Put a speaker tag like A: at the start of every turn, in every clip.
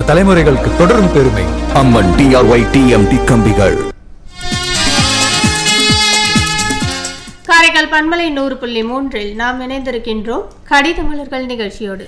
A: தலைமுறைகளுக்கு தொடரும் பெருமை
B: அம்மன் டிஆர்ஒய் டிஎம்டி கம்பிகள்
C: காரைக்கால் பண்பலை நூறு புள்ளி மூன்றில் நாம் இணைந்திருக்கின்றோம் கடித மலர்கள் நிகழ்ச்சியோடு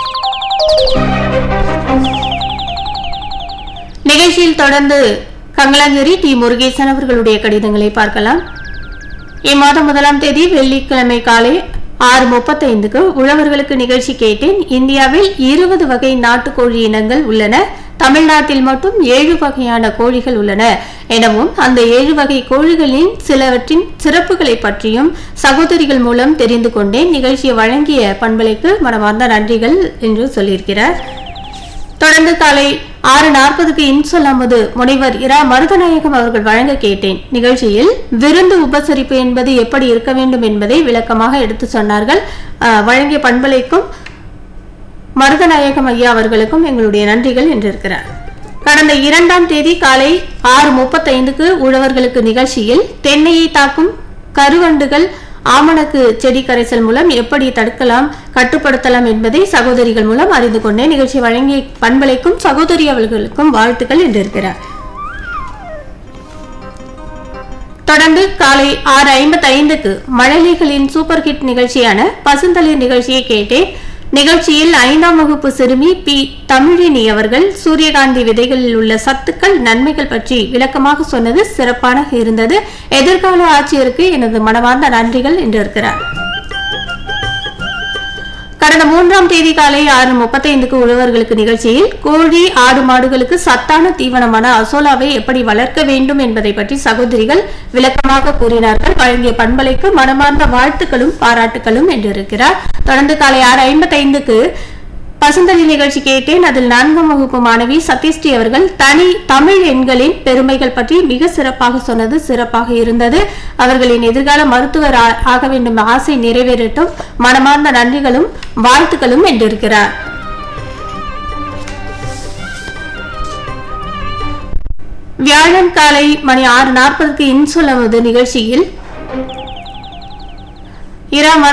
C: நிகழ்ச்சியில் தொடர்ந்து கங்கலாஞ்சேரி டி முருகேசன் அவர்களுடைய கடிதங்களை பார்க்கலாம் இம்மாதம் முதலாம் தேதி வெள்ளிக்கிழமை காலை ஆறு முப்பத்தைந்துக்கு உழவர்களுக்கு நிகழ்ச்சி கேட்டேன் இந்தியாவில் இருபது வகை நாட்டுக்கோழி இனங்கள் உள்ளன தமிழ்நாட்டில் மட்டும் ஏழு வகையான கோழிகள் உள்ளன எனவும் அந்த ஏழு வகை கோழிகளின் சிலவற்றின் சிறப்புகளை பற்றியும் சகோதரிகள் மூலம் தெரிந்து கொண்டேன் நிகழ்ச்சியை வழங்கிய பண்பலைக்கு மனமார்ந்த நன்றிகள் என்று சொல்லியிருக்கிறார் தொடர்ந்து காலை ஆறு நாற்பதுக்கு இன்சொல்லாமது முனைவர் இரா மருதநாயகம் அவர்கள் வழங்க கேட்டேன் நிகழ்ச்சியில் விருந்து உபசரிப்பு என்பது எப்படி இருக்க வேண்டும் என்பதை விளக்கமாக எடுத்து சொன்னார்கள் அஹ், வழங்கிய பண்பலைக்கும் மருதநாயகம் ஐயா அவர்களுக்கும் எங்களுடைய நன்றிகள் என்றிருக்கிறார் கடந்த இரண்டாம் தேதி காலை ஆறு முப்பத்தைந்துக்கு உழவர்களுக்கு நிகழ்ச்சியில் தென்னையை தாக்கும் கருவண்டுகள் ஆமணக்கு செடி கரைசல் மூலம் எப்படி தடுக்கலாம் கட்டுப்படுத்தலாம் என்பதை சகோதரிகள் மூலம் அறிந்து கொண்டேன் நிகழ்ச்சி வழங்கிய பண்பலைக்கும் சகோதரி அவர்களுக்கும் வாழ்த்துக்கள் என்றிருக்கிறார் தொடர்ந்து காலை ஆறு ஐம்பத்தி ஐந்துக்கு மழலைகளின் சூப்பர் ஹிட் நிகழ்ச்சியான பசுந்தளிர் நிகழ்ச்சியை கேட்டேன் நிகழ்ச்சியில் ஐந்தாம் வகுப்பு சிறுமி பி தமிழினி அவர்கள் சூரியகாந்தி விதைகளில் உள்ள சத்துக்கள் நன்மைகள் பற்றி விளக்கமாக சொன்னது சிறப்பான இருந்தது எதிர்கால ஆட்சியருக்கு எனது மனமார்ந்த நன்றிகள் என்று இருக்கிறார் கடந்த மூன்றாம் தேதி காலை ஆறு முப்பத்தைந்துக்கு உழவர்களுக்கு நிகழ்ச்சியில் கோழி ஆடு மாடுகளுக்கு சத்தான தீவனமான அசோலாவை எப்படி வளர்க்க வேண்டும் என்பதை பற்றி சகோதரிகள் விளக்கமாக கூறினார்கள் வழங்கிய பண்பலைக்கு மனமார்ந்த வாழ்த்துக்களும் பாராட்டுகளும் என்றிருக்கிறார் தொடர்ந்து காலை ஆறு ஐம்பத்தைந்துக்கு பசுந்தளி நிகழ்ச்சி கேட்டேன் அதில் நான்காம் வகுப்பு மாணவி சத்யஸ்ரீ அவர்கள் தனி தமிழ் எண்களின் பெருமைகள் பற்றி மிக சிறப்பாக சொன்னது சிறப்பாக இருந்தது அவர்களின் எதிர்கால மருத்துவர் ஆ- ஆக வேண்டும் ஆசை நிறைவேறட்டும் மனமார்ந்த நன்றிகளும் வாழ்த்துக்களும் என்றிருக்கிறார் வியாழன் காலை மணி ஆறு நாற்பதுக்கு இன்சொல்லவது நிகழ்ச்சியில் இரா